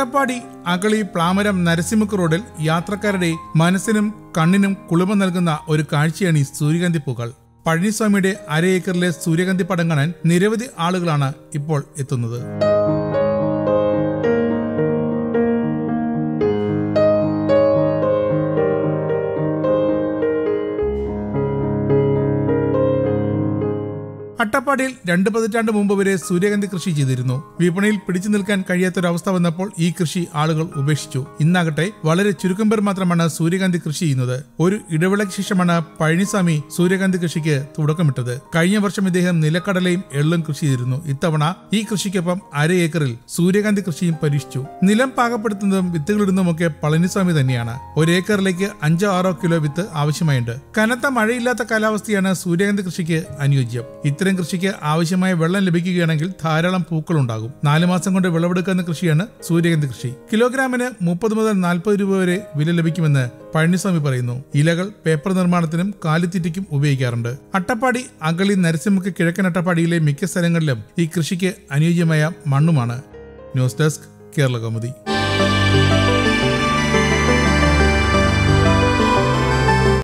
അട്ടപ്പാടി അകളി പ്ലാമരം നരസിമുക്ക് റോഡിൽ യാത്രക്കാരുടെ മനസ്സിനും കണ്ണിനും കുളിമ നൽകുന്ന ഒരു കാഴ്ചയാണ് ഈ സൂര്യകാന്തി പൂക്കൾ പഴനിസ്വാമിയുടെ അര ഏക്കറിലെ സൂര്യകാന്തി പടം കാണാൻ നിരവധി ആളുകളാണ് ഇപ്പോൾ എത്തുന്നത് അട്ടപ്പാടിയിൽ രണ്ട് പതിറ്റാണ്ട് മുമ്പ് വരെ സൂര്യകാന്തി കൃഷി ചെയ്തിരുന്നു വിപണിയിൽ പിടിച്ചു നിൽക്കാൻ കഴിയാത്തൊരവസ്ഥ വന്നപ്പോൾ ഈ കൃഷി ആളുകൾ ഉപേക്ഷിച്ചു ഇന്നാകട്ടെ വളരെ ചുരുക്കം പേർ മാത്രമാണ് സൂര്യകാന്തി കൃഷി ചെയ്യുന്നത് ഒരു ഇടവേളയ്ക്ക് ശേഷമാണ് പഴനിസ്വാമി സൂര്യകാന്തി കൃഷിക്ക് തുടക്കമിട്ടത് കഴിഞ്ഞ വർഷം ഇദ്ദേഹം നിലക്കടലയും എള്ളും കൃഷി ചെയ്തിരുന്നു ഇത്തവണ ഈ കൃഷിക്കൊപ്പം അര ഏക്കറിൽ സൂര്യകാന്തി കൃഷിയും പരീക്ഷിച്ചു നിലം പാകപ്പെടുത്തുന്നതും വിത്തുകളിടുന്നതുമൊക്കെ പളനിസ്വാമി തന്നെയാണ് ഒരു ഏക്കറിലേക്ക് അഞ്ചോ ആറോ കിലോ വിത്ത് ആവശ്യമായുണ്ട് കനത്ത മഴയില്ലാത്ത കാലാവസ്ഥയാണ് സൂര്യകാന്തി കൃഷിക്ക് അനുയോജ്യം ഇത്തരം കൃഷിക്ക് ആവശ്യമായ വെള്ളം ലഭിക്കുകയാണെങ്കിൽ ധാരാളം പൂക്കൾ ഉണ്ടാകും നാല് മാസം കൊണ്ട് വിളവെടുക്കുന്ന കൃഷിയാണ് സൂര്യകാന്തി കൃഷി കിലോഗ്രാമിന് മുപ്പത് മുതൽ നാൽപ്പത് രൂപ വരെ വില ലഭിക്കുമെന്ന് പഴനിസ്വാമി പറയുന്നു ഇലകൾ പേപ്പർ നിർമ്മാണത്തിനും കാലിത്തീറ്റയ്ക്കും ഉപയോഗിക്കാറുണ്ട് അട്ടപ്പാടി അകളി നരസിംഹക്ക് കിഴക്കൻ അട്ടപ്പാടിയിലെ മിക്ക സ്ഥലങ്ങളിലും ഈ കൃഷിക്ക് അനുയോജ്യമായ മണ്ണുമാണ് ന്യൂസ് ഡെസ്ക് കേരള കൗമുദി